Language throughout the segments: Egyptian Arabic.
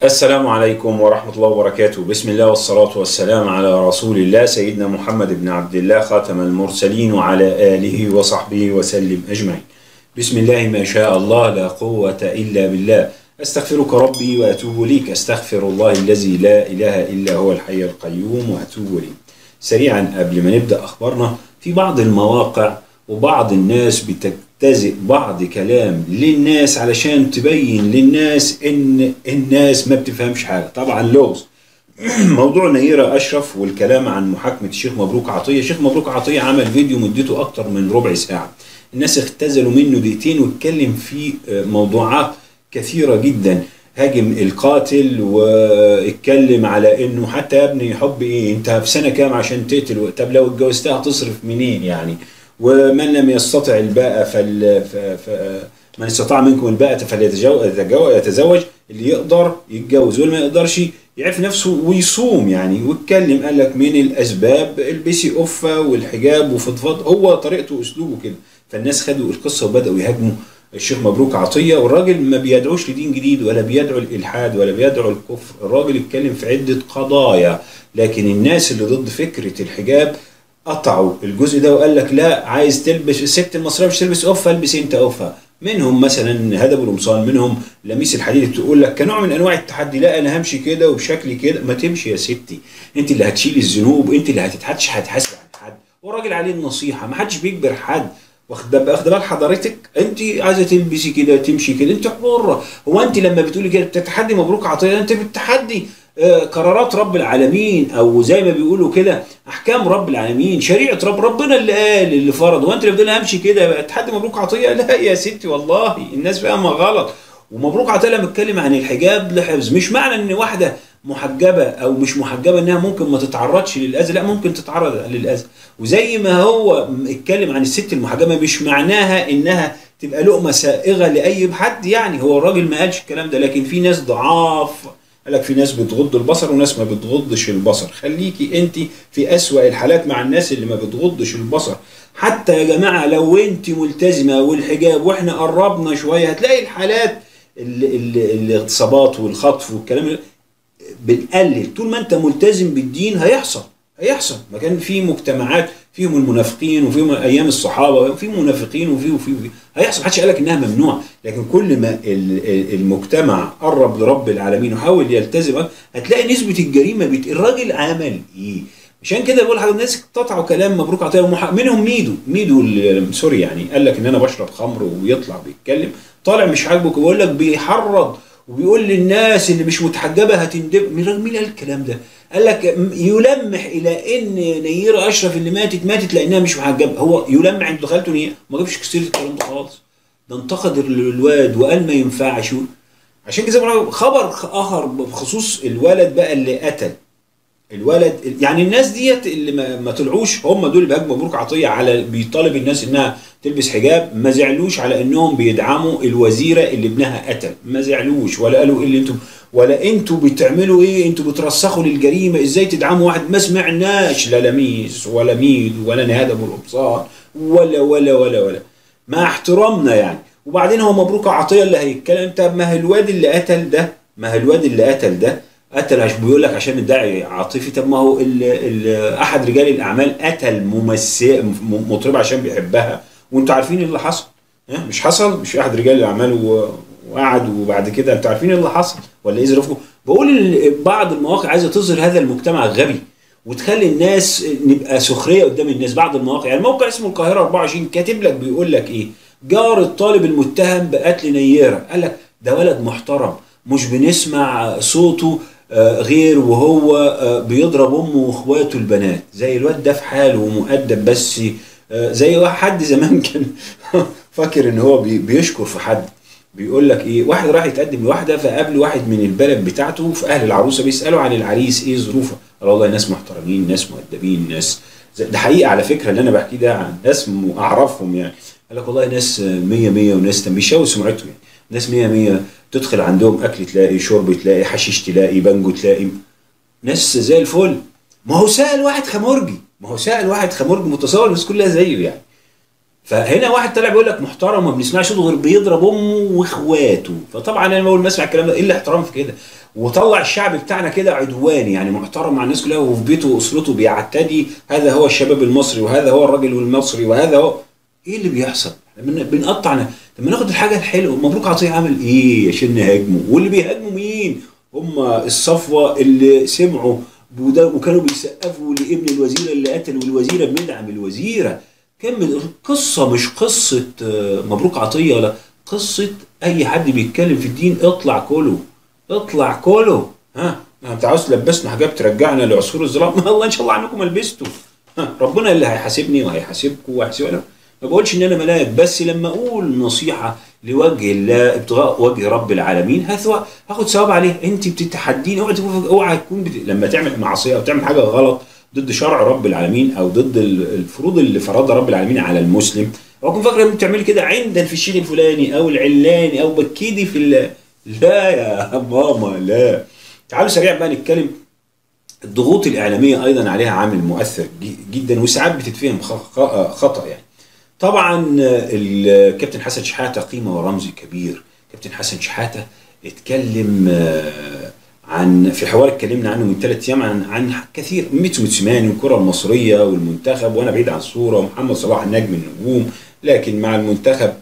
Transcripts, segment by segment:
السلام عليكم ورحمة الله وبركاته بسم الله والصلاة والسلام على رسول الله سيدنا محمد بن عبد الله خاتم المرسلين وعلى آله وصحبه وسلم أجمعين بسم الله ما شاء الله لا قوة إلا بالله أستغفرك ربي وأتوب إليك أستغفر الله الذي لا إله إلا هو الحي القيوم وأتوب إليه سريعا قبل ما نبدأ أخبارنا في بعض المواقع وبعض الناس بتجتزئ بعض كلام للناس علشان تبين للناس ان الناس ما بتفهمش حاجه طبعا لغز موضوع نيرة أشرف والكلام عن محاكمة الشيخ مبروك عطية الشيخ مبروك عطية عمل فيديو مدته أكتر من ربع ساعة الناس اختزلوا منه دقيقتين واتكلم في موضوعات كثيرة جدا هاجم القاتل واتكلم على انه حتى يا ابني حب ايه انت في سنه كام عشان تقتل طب لو اتجوزتها هتصرف منين يعني ومن لم يستطع الباءة فل ف... ف... من استطاع منكم الباءة فليتزوج اللي يقدر يتجوز واللي ما يقدرش يعرف نفسه ويصوم يعني واتكلم قال لك من الاسباب البسي قفه والحجاب وفضفاض هو طريقته واسلوبه كده فالناس خدوا القصه وبداوا يهاجموا الشيخ مبروك عطيه والراجل ما بيدعوش لدين جديد ولا بيدعو الالحاد ولا بيدعو الكفر الراجل اتكلم في عده قضايا لكن الناس اللي ضد فكره الحجاب قطعوا الجزء ده وقال لك لا عايز تلبس الست المصريه مش تلبس قفه البس انت قفه منهم مثلا هدب القمصان منهم لميس الحديد تقول لك كنوع من انواع التحدي لا انا همشي كده وبشكل كده ما تمشي يا ستي انت اللي هتشيل الذنوب انت اللي هتتحدش هتحاسب عن حد والراجل عليه النصيحه ما حدش بيجبر حد واخد واخد بال حضرتك انت عايزه تلبسي كده تمشي كده انت حره هو انت لما بتقولي كده بتتحدي مبروك عطيه انت بتتحدي قرارات رب العالمين او زي ما بيقولوا كده احكام رب العالمين شريعه رب ربنا اللي قال اللي فرض وانت اللي بتقول امشي كده تحدي مبروك عطيه لا يا ستي والله الناس فاهمه غلط ومبروك عطيه لما اتكلم عن الحجاب لحفظ مش معنى ان واحده محجبه او مش محجبه انها ممكن ما تتعرضش للاذى لا ممكن تتعرض للاذى وزي ما هو اتكلم عن الست المحجبه مش معناها انها تبقى لقمه سائغه لاي حد يعني هو الراجل ما قالش الكلام ده لكن في ناس ضعاف قال لك في ناس بتغض البصر وناس ما بتغضش البصر خليكي انت في اسوأ الحالات مع الناس اللي ما بتغضش البصر حتى يا جماعة لو انت ملتزمة والحجاب واحنا قربنا شوية هتلاقي الحالات الاغتصابات والخطف والكلام بنقلل طول ما انت ملتزم بالدين هيحصل هيحصل ما كان في مجتمعات فيهم المنافقين وفيهم ايام الصحابه وفي منافقين وفي وفي, وفي. هيحصل محدش قال لك انها ممنوع لكن كل ما المجتمع قرب لرب العالمين وحاول يلتزم هتلاقي نسبه الجريمه بت... الراجل عمل ايه؟ عشان كده بقول لحضرتك الناس اقتطعوا كلام مبروك عطيه ومح... منهم ميدو ميدو سوري يعني قال لك ان انا بشرب خمر ويطلع بيتكلم طالع مش عاجبك ويقول لك بيحرض وبيقول للناس اللي مش متحجبه هتندب مين قال الكلام ده؟ قال لك يلمح الى ان نيره اشرف اللي ماتت ماتت لانها مش محجبه هو يلمح انتوا دخلتوا نيه ما جابش كتير الكلام ده خالص ده انتقد الواد وقال ما ينفعش عشان كده خبر اخر بخصوص الولد بقى اللي قتل الولد يعني الناس ديت اللي ما, ما طلعوش هم دول اللي بيهاجموا مبروك عطيه على بيطالب الناس انها تلبس حجاب ما زعلوش على انهم بيدعموا الوزيره اللي ابنها قتل ما زعلوش ولا قالوا ايه اللي انتم ولا انتوا بتعملوا ايه انتوا بترسخوا للجريمه ازاي تدعموا واحد ما سمعناش لا لميس ولا ميد ولا نهاد ابو الابصار ولا ولا ولا ولا مع احترامنا يعني وبعدين هو مبروك عطيه اللي هيتكلم طب ما هي الواد اللي قتل ده ما هي الواد اللي قتل ده قتل عشان بيقول لك عشان الداعي عاطفي طب ما هو ال ال احد رجال الاعمال قتل ممثل مطربه عشان بيحبها وانتوا عارفين اللي حصل ها مش حصل مش احد رجال الاعمال وقعد وبعد كده انتوا عارفين اللي حصل ولا ايه ظروفكم بقول بعض المواقع عايزه تظهر هذا المجتمع غبي وتخلي الناس نبقى سخريه قدام الناس بعض المواقع يعني موقع اسمه القاهره 24 كاتب لك بيقول لك ايه جار الطالب المتهم بقتل نيره قال لك ده ولد محترم مش بنسمع صوته غير وهو بيضرب امه واخواته البنات زي الواد ده في حاله ومؤدب بس زي حد زمان كان فاكر ان هو بيشكر في حد بيقول لك ايه واحد راح يتقدم لواحده فقابل واحد من البلد بتاعته في اهل العروسه بيسالوا عن العريس ايه ظروفه قال والله ناس محترمين ناس مؤدبين ناس ده حقيقه على فكره اللي انا بحكيه ده عن ناس اعرفهم يعني قال لك والله ناس 100 100 وناس بيشاور سمعته يعني ناس 100 100 تدخل عندهم اكل تلاقي شرب تلاقي حشيش تلاقي بانجو تلاقي ناس زي الفل ما هو سأل واحد خمرجي ما هو سأل واحد خمرجي متصور الناس كلها زيه يعني فهنا واحد طلع بيقول لك محترم ما بنسمعش صوته غير بيضرب امه واخواته فطبعا انا اول ما اسمع الكلام ده ايه الاحترام في كده وطلع الشعب بتاعنا كده عدواني يعني محترم مع الناس كلها وفي بيته واسرته بيعتدي هذا هو الشباب المصري وهذا هو الراجل المصري وهذا هو ايه اللي بيحصل؟ بن- بنقطع ن- لما ناخد الحاجه الحلوه مبروك عطيه عمل ايه عشان نهاجمه واللي بيهاجموا مين؟ هم الصفوه اللي سمعوا وده وكانوا بيسقفوا لابن الوزيره اللي قتل والوزيره بندعم الوزيره كمل القصه مش قصه آه، مبروك عطيه ولا قصه اي حد بيتكلم في الدين اطلع كله اطلع كله ها انت عاوز تلبسنا حاجات ترجعنا لعصور الظلام الله ان شاء الله عنكم لبستوا ها ربنا اللي هيحاسبني وهيحاسبكم وهيحاسب انا ما بقولش ان انا ملاك بس لما اقول نصيحه لوجه الله ابتغاء وجه رب العالمين هثوى هاخد ثواب عليه انت بتتحديني اوعى تكون اوعى تكون بت... لما تعمل معصيه او تعمل حاجه غلط ضد شرع رب العالمين او ضد ال- الفروض اللي فرضها رب العالمين على المسلم او اكون فاكره انت بتعملي كده عندك في الشيخ الفلاني او العلاني او بكيدي في ال... لا يا ماما لا تعالوا سريع بقى نتكلم الضغوط الإعلامية أيضا عليها عامل مؤثر ج- جدا وساعات بتتفهم خ- خ- خطأ يعني طبعا الكابتن حسن شحاتة قيمة ورمز كبير كابتن حسن شحاتة اتكلم آه، عن في حوار اتكلمنا عنه من ثلاث ايام عن عن كثير ميتسو موتسيماني والكره المصريه والمنتخب وانا بعيد عن الصوره ومحمد صلاح نجم النجوم لكن مع المنتخب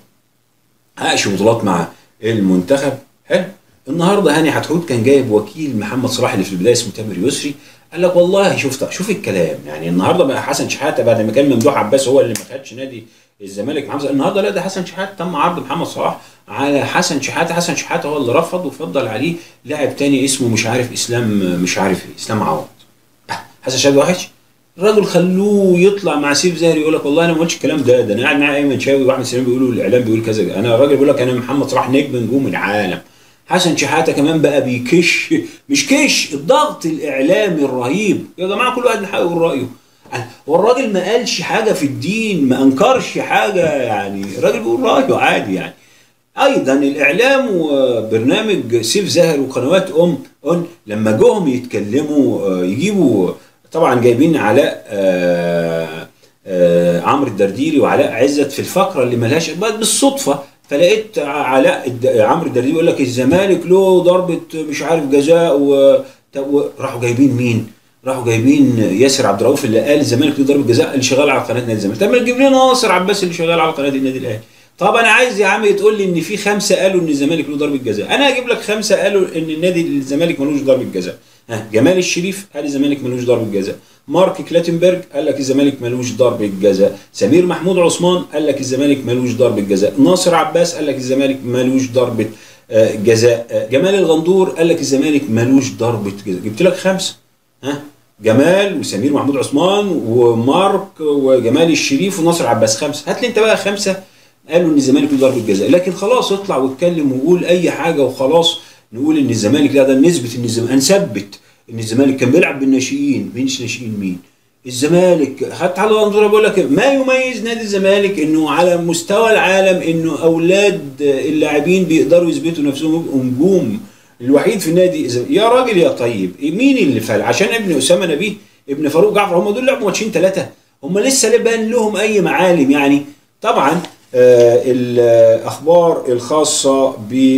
حققش بطولات مع المنتخب حلو النهارده هاني حتحوت كان جايب وكيل محمد صلاح اللي في البدايه اسمه تامر يسري قال لك والله شوف شوف الكلام يعني النهارده بقى حسن شحاته بعد ما كان ممدوح عباس هو اللي ما خدش نادي الزمالك محمد صلاح. النهارده لا ده حسن شحاته تم عرض محمد صلاح على حسن شحاته حسن شحاته هو اللي رفض وفضل عليه لاعب تاني اسمه مش عارف اسلام مش عارف ايه اسلام عوض آه، حسن شحاته وحش الراجل خلوه يطلع مع سيف زاهر يقول لك والله انا ما قلتش الكلام ده ده انا قاعد مع ايمن شاوي واحمد سليمان بيقولوا الاعلام بيقول كذا انا الراجل بيقول لك انا محمد صلاح نجم نجوم العالم حسن شحاته كمان بقى بيكش مش كش الضغط الاعلامي الرهيب يا جماعه كل واحد من حقه يقول رايه هو الراجل ما قالش حاجه في الدين ما انكرش حاجه يعني الراجل بيقول رايه عادي يعني ايضا الاعلام وبرنامج سيف زاهر وقنوات ام اون لما جوهم يتكلموا آه، يجيبوا طبعا جايبين علاء آه، آه، عمرو الدرديري وعلاء عزت في الفقره اللي ملهاش بقت بالصدفه فلقيت علاء الد- عمرو الدرديري يقول لك الزمالك له ضربه مش عارف جزاء و طب راحوا جايبين مين؟ راحوا جايبين ياسر عبد الرؤوف اللي قال الزمالك له ضربه جزاء اللي شغال على قناه نادي الزمالك طب ما تجيب لنا ناصر عباس اللي شغال على قناه النادي الاهلي طب انا عايز يا عم تقول لي ان في خمسه قالوا ان الزمالك له ضربه جزاء انا هجيب لك خمسه قالوا ان النادي الزمالك ملوش ضربه جزاء ها جمال الشريف قال الزمالك ملوش ضربه جزاء مارك كلاتنبرج قال لك الزمالك ملوش ضربه جزاء سمير محمود عثمان قال لك الزمالك ملوش ضربه جزاء ناصر عباس قال لك الزمالك ملوش ضربه آه، جزاء آه، جمال الغندور قال لك الزمالك ملوش ضربه جزاء جبت لك خمسه ها جمال وسمير محمود عثمان ومارك وجمال الشريف وناصر عباس خمسه هات لي انت بقى خمسه قالوا ان الزمالك له ضربه جزاء لكن خلاص اطلع واتكلم وقول اي حاجه وخلاص نقول ان الزمالك لا ده نثبت ان الزمالك نثبت ان الزمالك كان بيلعب بالناشئين مين ناشئين مين الزمالك حتى على الانظره بقول لك ما يميز نادي الزمالك انه على مستوى العالم انه اولاد اللاعبين بيقدروا يثبتوا نفسهم يبقوا نجوم الوحيد في النادي الزمالك. يا راجل يا طيب مين اللي فعل عشان ابن اسامه نبيه ابن فاروق جعفر هم دول لعبوا ماتشين ثلاثه هم لسه لا بان لهم اي معالم يعني طبعا آه، الاخبار الخاصه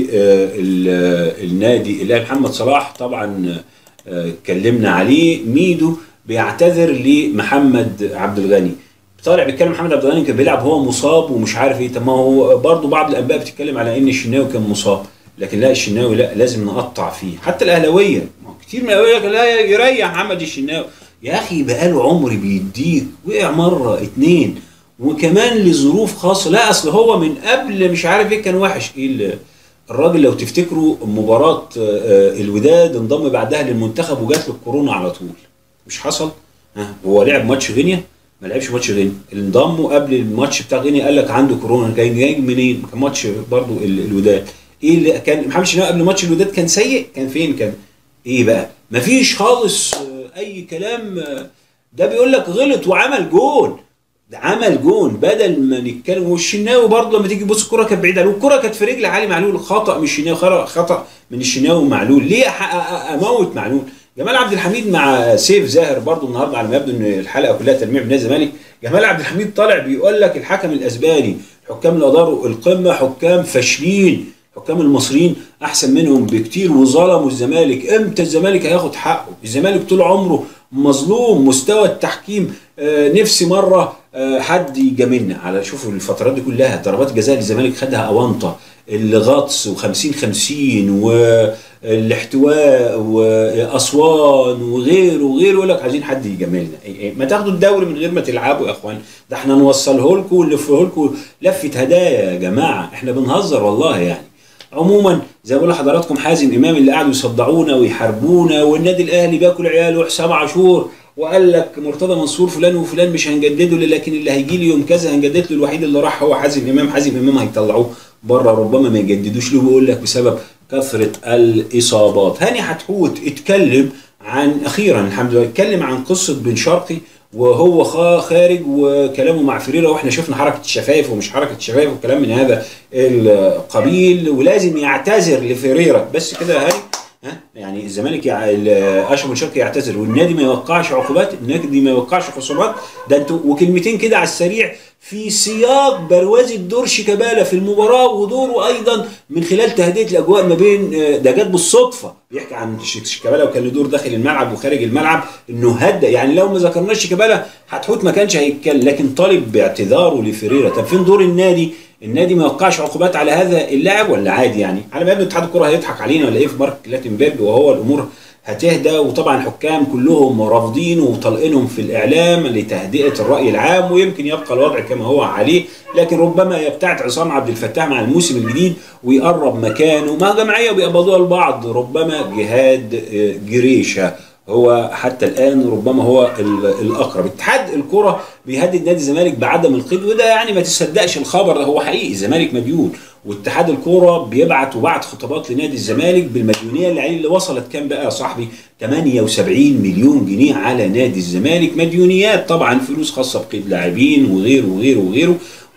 بالنادي اللي محمد صلاح طبعا آه، اتكلمنا عليه ميدو بيعتذر لمحمد عبد الغني طالع بيتكلم محمد عبد الغني كان بيلعب هو مصاب ومش عارف ايه طب ما هو برضه بعض الانباء بتتكلم على ان الشناوي كان مصاب لكن لا الشناوي لا لازم نقطع فيه حتى الاهلاويه ما هو كتير من الاهلاويه يقول لك لا يريح محمد الشناوي يا اخي بقاله عمر بيديك وقع مره اتنين وكمان لظروف خاصه لا اصل هو من قبل مش عارف ايه كان وحش ايه اللي- الراجل لو تفتكروا مباراه آه، آه، الوداد انضم بعدها للمنتخب وجات له الكورونا على طول مش حصل ها هو لعب ماتش غينيا ما لعبش ماتش غينيا اللي انضموا قبل الماتش بتاع غينيا قال لك عنده كورونا كان جاي منين كان ماتش برضو ال- الوداد ايه اللي كان محمد شناوي قبل ماتش الوداد كان سيء كان فين كان ايه بقى مفيش خالص آه، اي كلام آه، ده بيقول لك غلط وعمل جون ده عمل جون بدل ما نتكلم والشناوي برضه لما تيجي تبص الكره كانت بعيده عليه والكره كانت في رجل علي معلول خطا من الشناوي خطا خطا من الشناوي ومعلول ليه أح- أ- أ- اموت معلول جمال عبد الحميد مع سيف زاهر برضو النهارده على ما يبدو ان الحلقه كلها تلميع بنادي الزمالك جمال عبد الحميد طالع بيقول لك الحكم الاسباني حكام اللي اداروا القمه حكام فاشلين حكام المصريين احسن منهم بكتير وظلموا الزمالك امتى الزمالك هياخد حقه الزمالك طول عمره مظلوم مستوى التحكيم آه نفسي مره آه حد يجاملنا على شوفوا الفترات دي كلها ضربات الجزاء اللي الزمالك خدها اونطه الغطس و50 50 والاحتواء واسوان وغيره وغيره يقول لك عايزين حد يجاملنا ما تاخدوا الدوري من غير ما تلعبوا يا اخوان ده احنا نوصله لكم ونلفه لكم لفه هدايا يا جماعه احنا بنهزر والله يعني عموما زي ما بقول لحضراتكم حازم امام اللي قعدوا يصدعونا ويحاربونا والنادي الاهلي بياكل عياله وحسام عاشور وقال لك مرتضى منصور فلان وفلان مش هنجدده له لكن اللي هيجي لي يوم كذا هنجدد له الوحيد اللي راح هو حازم امام حازم امام هيطلعوه بره ربما ما يجددوش له بيقول لك بسبب كثره الاصابات هاني حتحوت اتكلم عن اخيرا الحمد لله اتكلم عن قصه بن شرقي وهو خارج وكلامه مع فريرة واحنا شفنا حركه الشفايف ومش حركه الشفايف وكلام من هذا القبيل ولازم يعتذر لفريرة بس كده يا هاني ها يعني الزمالك يع... اشرف بن شرقي يعتذر والنادي ما يوقعش عقوبات النادي ما يوقعش خصومات ده انتوا وكلمتين كده على السريع في سياق بروازي الدور شيكابالا في المباراه ودوره ايضا من خلال تهدئه الاجواء ما بين ده جت بالصدفه بيحكي عن شيكابالا وكان له دور داخل الملعب وخارج الملعب انه هدى يعني لو ما ذكرناش شيكابالا هتحوت ما كانش هيتكلم لكن طالب باعتذاره لفريرة طب فين دور النادي؟ النادي ما يوقعش عقوبات على هذا اللاعب ولا عادي يعني على ما يبدو اتحاد الكره هيضحك علينا ولا ايه في مارك لاتنبرج وهو الامور هتهدى وطبعا الحكام كلهم رافضين وطالقينهم في الاعلام لتهدئه الراي العام ويمكن يبقى الوضع كما هو عليه لكن ربما يبتعد عصام عبد الفتاح مع الموسم الجديد ويقرب مكانه مع جمعيه بيقبضوها البعض ربما جهاد جريشه هو حتى الان ربما هو الاقرب اتحاد الكره بيهدد نادي الزمالك بعدم القيد وده يعني ما تصدقش الخبر ده هو حقيقي الزمالك مديون واتحاد الكوره بيبعت وبعت خطابات لنادي الزمالك بالمديونيه اللي عليه اللي وصلت كام بقى يا صاحبي 78 مليون جنيه على نادي الزمالك مديونيات طبعا فلوس خاصه بقيد لاعبين وغيره وغيره وغيره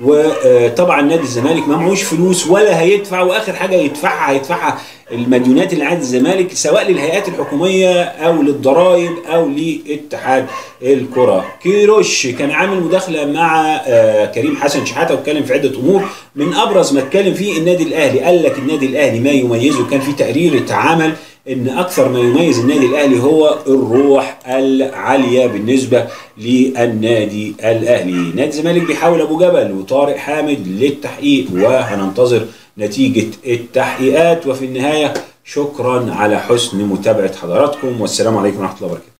وطبعا نادي الزمالك ما معهوش فلوس ولا هيدفع واخر حاجه يدفعها هيدفعها المديونات اللي عند الزمالك سواء للهيئات الحكوميه او للضرائب او لاتحاد الكره. كيروش كان عامل مداخله مع كريم حسن شحاته واتكلم في عده امور من ابرز ما اتكلم فيه النادي الاهلي قال لك النادي الاهلي ما يميزه كان في تقرير اتعمل ان اكثر ما يميز النادي الاهلي هو الروح العاليه بالنسبه للنادي الاهلي نادي الزمالك بيحاول ابو جبل وطارق حامد للتحقيق وهننتظر نتيجه التحقيقات وفي النهايه شكرا على حسن متابعه حضراتكم والسلام عليكم ورحمه الله وبركاته